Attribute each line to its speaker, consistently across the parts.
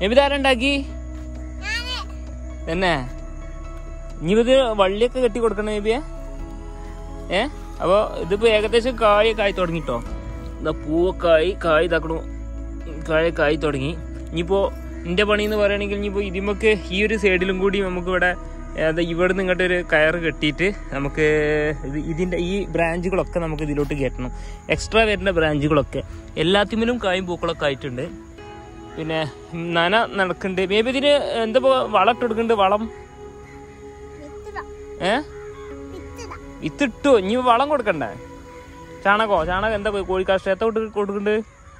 Speaker 1: എവിതാരുണ്ടാക്കി തന്നെ ഇനി ഇത് വള്ളിയൊക്കെ കെട്ടി കൊടുക്കണ ബേബിയെ ഏ അപ്പൊ ഇതിപ്പോ ഏകദേശം കായ് കായ് തുടങ്ങിട്ടോ ഇതാ പൂവക്കായി കായ് ഇതാക്കണു കായ് കായ് തുടങ്ങി ഇനിയിപ്പോ എന്റെ പണി എന്ന് പറയുകയാണെങ്കിൽ ഇനിയിപ്പോ ഇതിമക്ക് ഈ ഒരു സൈഡിലും കൂടി നമുക്ക് ഇവിടെ ഏതാ ഇവിടെ നിന്ന് ഇങ്ങോട്ട് ഒരു കയറ് കെട്ടിയിട്ട് നമുക്ക് ഇത് ഇതിന്റെ ഈ ബ്രാഞ്ചുകളൊക്കെ നമുക്ക് ഇതിലോട്ട് കയറ്റണം എക്സ്ട്രാ വരുന്ന ബ്രാഞ്ചുകളൊക്കെ എല്ലാത്തിനും കായും പൂക്കളൊക്കെ ആയിട്ടുണ്ട് പിന്നെ നന നടക്കുന്നുണ്ട് മേബി ഇതിന് എന്താ വളം ഇട്ട് കൊടുക്കുന്നുണ്ട് വളം ഏ വിത്തിട്ടോ ഇനി വളം കൊടുക്കണ്ടേ ചാണകോ ചാണകം എന്താ കോഴിക്കാഷ്ട കൊടുക്കുന്നുണ്ട്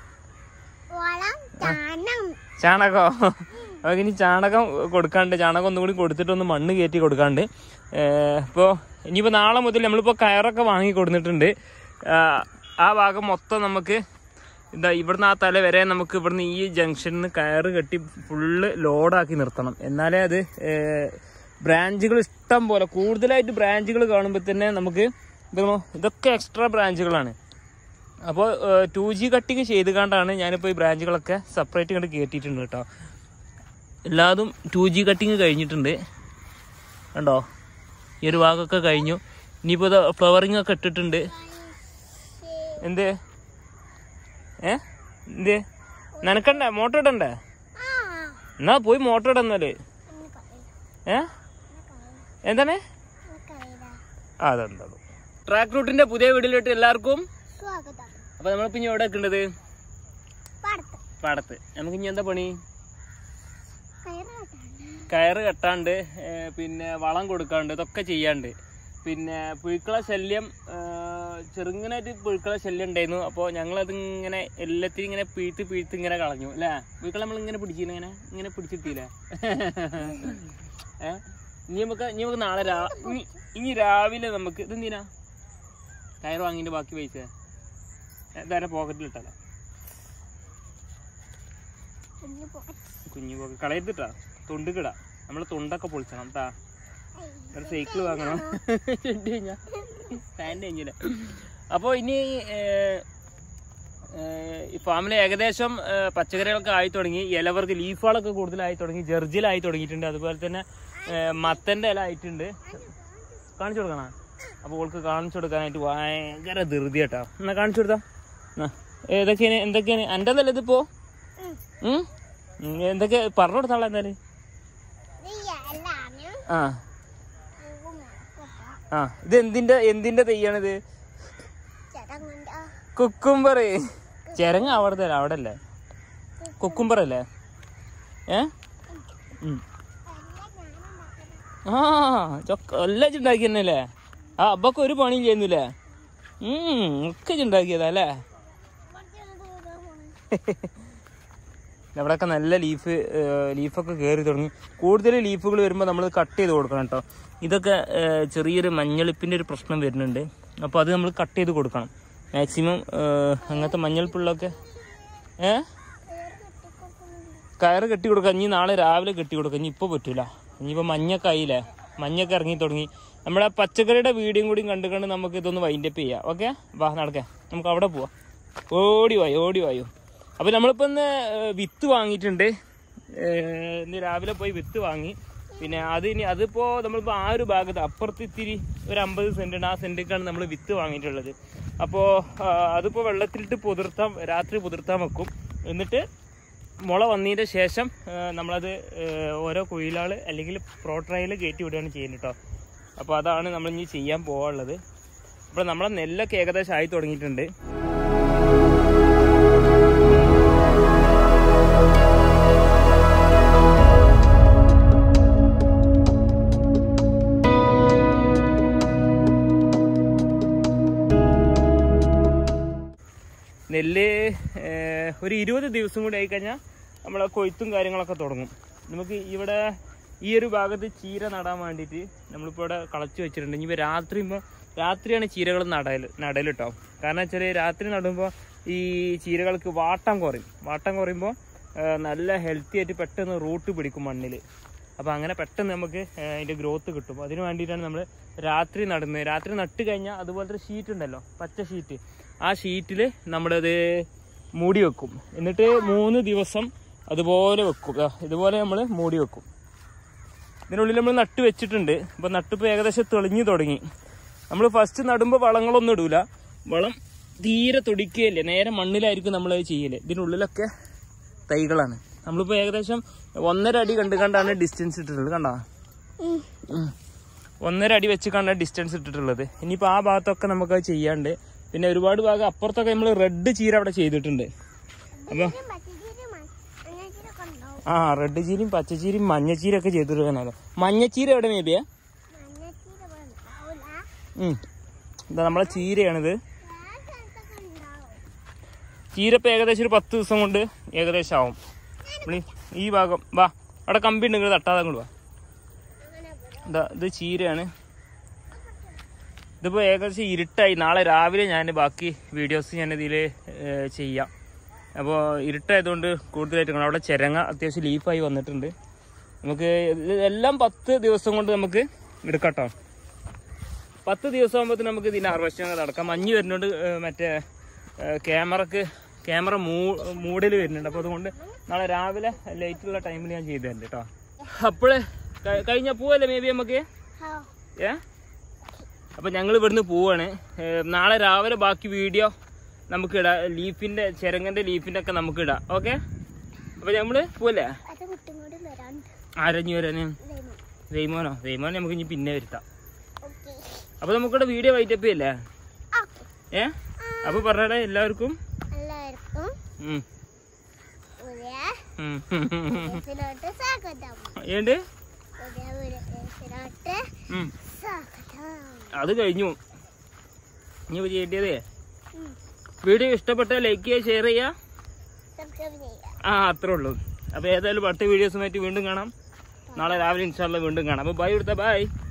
Speaker 1: ചാണകോ അപ്പൊ ഇനി ചാണകം കൊടുക്കാണ്ട് ചാണകം ഒന്നും കൂടി കൊടുത്തിട്ട് ഒന്ന് മണ്ണ് കയറ്റി കൊടുക്കാണ്ട് ഇപ്പോൾ ഇനിയിപ്പോൾ നാളെ മുതൽ നമ്മളിപ്പോൾ കയറൊക്കെ വാങ്ങി കൊടുത്തിട്ടുണ്ട് ആ ഭാഗം മൊത്തം നമുക്ക് ഇതാ ഇവിടുന്ന് ആ തല വരെ നമുക്ക് ഇവിടുന്ന് ഈ ജംഗ്ഷനിൽ നിന്ന് കയറ് കെട്ടി ഫുള്ള് ലോഡാക്കി നിർത്തണം എന്നാലേ അത് ബ്രാഞ്ചുകൾ ഇഷ്ടം പോലെ കൂടുതലായിട്ട് ബ്രാഞ്ചുകൾ കാണുമ്പോൾ തന്നെ നമുക്ക് ഇത് നോ- ഇതൊക്കെ എക്സ്ട്രാ ബ്രാഞ്ചുകളാണ് അപ്പോൾ ടു ജി കട്ടിങ് ചെയ്ത് കണ്ടാണ് ഞാനിപ്പോൾ ഈ ബ്രാഞ്ചുകളൊക്കെ സെപ്പറേറ്റ് കണ്ട് കയറ്റിയിട്ടുണ്ട് കേട്ടോ എല്ലാതും ടു ജി കട്ടിങ് കഴിഞ്ഞിട്ടുണ്ട് കണ്ടോ ഈ ഒരു ഭാഗമൊക്കെ കഴിഞ്ഞു ഇനിയിപ്പോൾ ഫ്ലവറിങ് ഒക്കെ ഇട്ടിട്ടുണ്ട് എന്ത് ഏ എന്ത് നനക്കണ്ടേ മോട്ടർ ഇടണ്ടേ എന്നാ പോയി മോട്ടർ ഇടന്നല്ലേ ഏ എന്താണ് ആ അതെന്താ ട്രാക്ക് റൂട്ടിന്റെ പുതിയ വീട്ടിലോട്ട് എല്ലാവർക്കും
Speaker 2: സ്വാഗതം
Speaker 1: അപ്പൊ നമ്മളിപ്പോ ഇനി എവിടെ നിൽക്കേണ്ടത്
Speaker 2: പാടത്ത്
Speaker 1: പാടത്ത് നമുക്ക് ഇനി എന്താ പണി
Speaker 2: കയറാട്ടാണ്
Speaker 1: കയറ് കെട്ടാണ്ട് ഏ, പിന്നെ വളം കൊടുക്കാണ്ട് ഇതൊക്കെ ചെയ്യാണ്ട് പിന്നെ പുഴുക്കള ശല്യം ഏ, ചെറുങ്ങനായിട്ട് പുഴുക്കള ശല്യം ഉണ്ടായിരുന്നു അപ്പോൾ ഞങ്ങളത് ഇങ്ങനെ എല്ലാത്തിനും ഇങ്ങനെ പീഴ്ത്ത് പീഴ്ത്ത് ഇങ്ങനെ കളഞ്ഞു അല്ലേ പുഴുക്കളെ നമ്മൾ ഇങ്ങനെ പിടിച്ചില്ല ഇങ്ങനെ ഇങ്ങനെ പിടിച്ചിട്ടില്ലേ ഏ ഇനി നമുക്ക് ഇനി നമുക്ക് നാളെ രാ ഇനി ഇനി രാവിലെ നമുക്ക് ഇതെന്തിനാ കയറ് വാങ്ങിന്റെ ബാക്കി പൈസ ഇതാരെ പോക്കറ്റിലിട്ടല്ലേ
Speaker 2: കുഞ്ഞു പോക്കറ്റ്
Speaker 1: കുഞ്ഞു പോക്ക് കളയരുതിട്ടാ തൊണ്ട് കിടാ നമ്മള് തൊണ്ടൊക്കെ പൊളിച്ചണം ട്ടാ ഒരു സൈക്കിൾ വാങ്ങണം ചെണ്ടി കഴിഞ്ഞാ പാൻറ് കഴിഞ്ഞില്ല അപ്പോൾ ഇനി ഏർ, ഏർ, ഈ ഫാമിൽ ഏകദേശം ഏർ, പച്ചക്കറികളൊക്കെ ആയി തുടങ്ങി ഇലവർക്ക് ലീഫുകളൊക്കെ കൂടുതലായി തുടങ്ങി ജെർജിലായി തുടങ്ങിയിട്ടുണ്ട് അതുപോലെ തന്നെ ഏർ, മത്തന്റെ ഇല ആയിട്ടുണ്ട് കാണിച്ചു കൊടുക്കണ അപ്പോൾ ഓൾക്ക് കാണിച്ചു കൊടുക്കാനായിട്ട് ഭയങ്കര ധൃതി കേട്ടോ എന്നാ കാണിച്ചു കൊടുത്താ എന്നാ, ഏതൊക്കെയാണ് എന്തൊക്കെയാണ് എൻ്റെ നല്ല ഇതിപ്പോ ഉം? ഉം, എന്തൊക്കെ പറഞ്ഞു കൊടുത്താളെ എന്തായാലും
Speaker 2: ഇത് എല്ലാനും
Speaker 1: ആ
Speaker 2: പൂവും മുളകൊക്കെ
Speaker 1: ആ ഇത് എന്തിന്റെ എന്തിന്റെ തെയ്യാണിത്
Speaker 2: ചടങ്ങുണ്ട്
Speaker 1: കുക്കുംബർ ചെരങ്ങ അവിടുത്തെ അവിടെ അല്ലേ കുക്കുംബർ അല്ലേ ഏ ഉം. ആ ചൊക്ക എല്ലാം ഉണ്ടാക്കി തന്നെയല്ലേ ആ അപ്പൊക്കെ ഒരു പണിയും ചെയ്യുന്നില്ലേ ഉം ഒക്കെ ഉണ്ടാക്കിയതാ അല്ലേ അവിടെയൊക്കെ നല്ല ലീഫ് ലീഫൊക്കെ കയറി തുടങ്ങി കൂടുതൽ ലീഫുകൾ വരുമ്പോൾ നമ്മൾ കട്ട് ചെയ്ത് കൊടുക്കണം കേട്ടോ ഇതൊക്കെ ഏഹ്, ചെറിയൊരു മഞ്ഞളിപ്പിൻ്റെ ഒരു പ്രശ്നം വരുന്നുണ്ട് അപ്പോൾ അത് നമ്മൾ കട്ട് ചെയ്ത് കൊടുക്കണം മാക്സിമം അങ്ങനത്തെ മഞ്ഞൾപ്പുള്ളൊക്കെ ഏ കയറ് കെട്ടി കൊടുക്കാം ഇനി നാളെ രാവിലെ കെട്ടി കൊടുക്കാം ഇനി ഇപ്പോൾ പറ്റൂല ഇനിയിപ്പോൾ മഞ്ഞൊക്കെ ആയില്ലേ മഞ്ഞൊക്കെ ഇറങ്ങി തുടങ്ങി നമ്മുടെ പച്ചക്കറിയുടെ വീഡിയോയും കൂടി കണ്ടു കണ്ട് നമുക്ക് ഇതൊന്ന് വൈൻഡപ്പ് ചെയ്യാം ഓക്കെ വാ നടക്കാം നമുക്ക് അവിടെ പോവാം ഓടി വായോ ഓടി വായോ അപ്പോൾ നമ്മളിപ്പോൾ ഇന്ന് ഏഹ്, വിത്ത് വാങ്ങിയിട്ടുണ്ട് ഏഹ്, ഇന്ന് രാവിലെ പോയി വിത്ത് വാങ്ങി പിന്നെ അത് ഇനി അതിപ്പോൾ നമ്മളിപ്പോൾ ആ ഒരു ഭാഗത്ത് അപ്പുറത്ത് ഇത്തിരി ഒരു അമ്പത് സെൻറ്റ് ഉണ്ട് ആ സെൻറ്റിക്കാണ് നമ്മൾ വിത്ത് വാങ്ങിയിട്ടുള്ളത് അപ്പോൾ അതിപ്പോൾ വെള്ളത്തിലിട്ട് പുതിർത്താൻ രാത്രി പുതിർത്താൻ വെക്കും എന്നിട്ട് മുള വന്നതിൻ്റെ ശേഷം ആ, നമ്മളത് ആ, ഓരോ കുയിലാൾ അല്ലെങ്കിൽ പ്രോട്രയിൽ കയറ്റി വിടുകയാണ് ചെയ്യുന്നത് കേട്ടോ അപ്പോൾ അതാണ് നമ്മൾ ഇനി ചെയ്യാൻ പോകാനുള്ളത് അപ്പോൾ നമ്മളെ നെല്ലൊക്കെ ഏകദേശം ആയി തുടങ്ങിയിട്ടുണ്ട് നെല്ല് ഏഹ്, ഒരു ഇരുപത് ദിവസം കൂടി ആയിക്കഴിഞ്ഞാൽ നമ്മളെ കൊയ്ത്തും കാര്യങ്ങളൊക്കെ തുടങ്ങും നമുക്ക് ഇവിടെ ഈ ഒരു ഭാഗത്ത് ചീര നടാൻ വേണ്ടിയിട്ട് നമ്മളിപ്പോൾ ഇവിടെ കളച്ചു വെച്ചിട്ടുണ്ട് ഇനിയിപ്പോൾ രാത്രി ഇപ്പോൾ രാത്രിയാണ് ചീരകൾ നടൽ നടൽ കേട്ടോ കാരണം വെച്ചാൽ രാത്രി നടുമ്പോൾ ഈ ചീരകൾക്ക് വാട്ടം കുറയും വാട്ടം കുറയുമ്പോൾ ഏഹ്, നല്ല ഹെൽത്തി ആയിട്ട് പെട്ടെന്ന് റൂട്ട് പിടിക്കും മണ്ണിൽ അപ്പോൾ അങ്ങനെ പെട്ടെന്ന് നമുക്ക് ഏഹ്, അതിൻ്റെ ഗ്രോത്ത് കിട്ടും അതിന് വേണ്ടിയിട്ടാണ് നമ്മൾ രാത്രി നടുന്നത് രാത്രി നട്ട് കഴിഞ്ഞാൽ അതുപോലത്തെ ഷീറ്റ് ഉണ്ടല്ലോ പച്ച ഷീറ്റ് ആ ഷീറ്റിൽ നമ്മളത് മൂടി വെക്കും എന്നിട്ട് മൂന്ന് ദിവസം അതുപോലെ വെക്കും ദാ ഇതുപോലെ നമ്മൾ മൂടി വെക്കും ഇതിനുള്ളിൽ നമ്മൾ നട്ട് വെച്ചിട്ടുണ്ട് അപ്പോൾ നട്ടിപ്പോൾ ഏകദേശം തെളിഞ്ഞു തുടങ്ങി നമ്മൾ ഫസ്റ്റ് നടുമ്പോൾ വളങ്ങളൊന്നും ഇടൂല വളം തീരെ തൊടിക്കുകയില്ല നേരെ മണ്ണിലായിരിക്കും നമ്മൾ അത് ചെയ്യല് ഇതിനുള്ളിലൊക്കെ തൈകളാണ് നമ്മളിപ്പോൾ ഏകദേശം ഒന്നര അടി കണ്ട് കണ്ടാണ് ഡിസ്റ്റൻസ് ഇട്ടിട്ടുള്ളത് കണ്ടോ
Speaker 2: ഉം.
Speaker 1: ഉം. ഒന്നര അടി വെച്ച് കണ്ട ഡിസ്റ്റൻസ് ഇട്ടിട്ടുള്ളത് ഇനിയിപ്പോൾ ആ ഭാഗത്തൊക്കെ നമുക്ക് അത് ചെയ്യാണ്ട് പിന്നെ ഒരുപാട് ഭാഗം അപ്പുറത്തൊക്കെ നമ്മൾ റെഡ് ചീര അവിടെ ചെയ്തിട്ടുണ്ട് അപ്പോൾ
Speaker 2: ഇതിലും പച്ചച്ചീരയും മ- മഞ്ഞച്ചീരയൊക്കെ ഉണ്ടാവും.
Speaker 1: ആ റെഡ് ചീരയും പച്ചച്ചീരയും മഞ്ഞച്ചീരയും ഒക്കെ ചെയ്തിട്ടുള്ളതാണ് മഞ്ഞച്ചീര എവിടെ മേബിയാ
Speaker 2: മഞ്ഞച്ചീര ഇവിടെ ഉണ്ടാവൂല.
Speaker 1: ഉം. ഇതാ നമ്മളെ ചീരയാണിത്
Speaker 2: വേറെ സ്ഥലത്തൊക്കെ ഉണ്ടാവും.
Speaker 1: ചീര ഇപ്പം ഏകദേശം ഒരു പത്ത് ദിവസം കൊണ്ട് ഏകദേശം ആവും നമ്മളീ ഈ ഭാഗം വാ അവിടെ കമ്പി ഉണ്ട് നിങ്ങൾ തട്ടാതെ അങ്ങോട്ട് വാ
Speaker 2: അങ്ങനെ ഇവിടെ.
Speaker 1: ഇതാ ഇത് ചീരയാണ് ഇതിപ്പോൾ ഏകദേശം ഇരുട്ടായി നാളെ രാവിലെ ഞാൻ ബാക്കി വീഡിയോസ് ഞാൻ ഇതിൽ ചെയ്യാം അപ്പോൾ ഇരുട്ടായതുകൊണ്ട് കൂടുതലായിട്ട് കാണാം അവിടെ ചിരങ്ങ അത്യാവശ്യം ലീഫായി വന്നിട്ടുണ്ട് നമുക്ക് ഇത് എല്ലാം പത്ത് ദിവസം കൊണ്ട് നമുക്ക് എടുക്കട്ടോ പത്ത് ദിവസം ആകുമ്പോൾ നമുക്ക് ഇതിൻ്റെ ഹാർവെസ്റ്റിംഗ് നടക്കാം മഞ്ഞ് വരുന്നുണ്ട് ഏഹ് മറ്റേ ക്യാമറക്ക് ക്യാമറ മൂ മൂടൽ വരുന്നുണ്ട് അപ്പോൾ അതുകൊണ്ട് നാളെ രാവിലെ ലൈറ്റുള്ള ടൈമിൽ ഞാൻ ചെയ്തു തരുന്നുണ്ട് കേട്ടോ അപ്പോഴേ കഴിഞ്ഞ പോവല്ലേ മേ ബി നമുക്ക്
Speaker 2: ആ.
Speaker 1: ഏ അപ്പം ഞങ്ങൾ ഇവിടുന്ന് പോവാണ് ഏ, നാളെ രാവിലെ ബാക്കി വീഡിയോ നമുക്ക് ഇടാം ലീഫിൻ്റെ ചിരങ്ങൻ്റെ ലീഫിൻ്റെ ഒക്കെ നമുക്ക് ഇടാം ഓക്കെ അപ്പം നമ്മൾ പോവല്ലേ
Speaker 2: അത് കുട്ടും കൂടി വരാണ്ട്
Speaker 1: ആരഞ്ഞു വരാന്
Speaker 2: വരുന്നു.
Speaker 1: റെയ്മോനോ റെയ്മോനെ നമുക്ക് ഇനി പിന്നെ വരുത്താം
Speaker 2: ഓക്കേ.
Speaker 1: അപ്പോൾ നമുക്കിവിടെ വീഡിയോ വൈറ്റപ്പ് ചെയ്യല്ലേ
Speaker 2: ആ.
Speaker 1: ഏ അപ്പോൾ പറഞ്ഞാടേ എല്ലാവർക്കും
Speaker 2: എല്ലാവർക്കും
Speaker 1: ഉം.
Speaker 2: പുതിയ
Speaker 1: ഉം.
Speaker 2: വീട്ടിലോട്ട് സ്വാഗതം
Speaker 1: ഏണ്ട്
Speaker 2: പുതിയ വീട്ടിലോട്ട്
Speaker 1: ഉം.
Speaker 2: സ്വാഗതം
Speaker 1: അത് കഴിഞ്ഞു ഇനി ചെയ്യേണ്ടതേ
Speaker 2: ഉം.
Speaker 1: വീഡിയോ ഇഷ്ടപ്പെട്ടാൽ ലൈക്ക് ചെയ്യുക ഷെയർ ചെയ്യുക
Speaker 2: സബ്സ്ക്രൈബ് ചെയ്യാം
Speaker 1: ആ അത്രേ ഉള്ളൂ അപ്പോൾ ഏതായാലും അടുത്ത വീഡിയോസുമായിട്ട് വീണ്ടും കാണാം നാളെ രാവിലെ ഇൻഷാല്ല വീണ്ടും കാണാം അപ്പോൾ ബൈ കൊടുത്താൽ ബൈ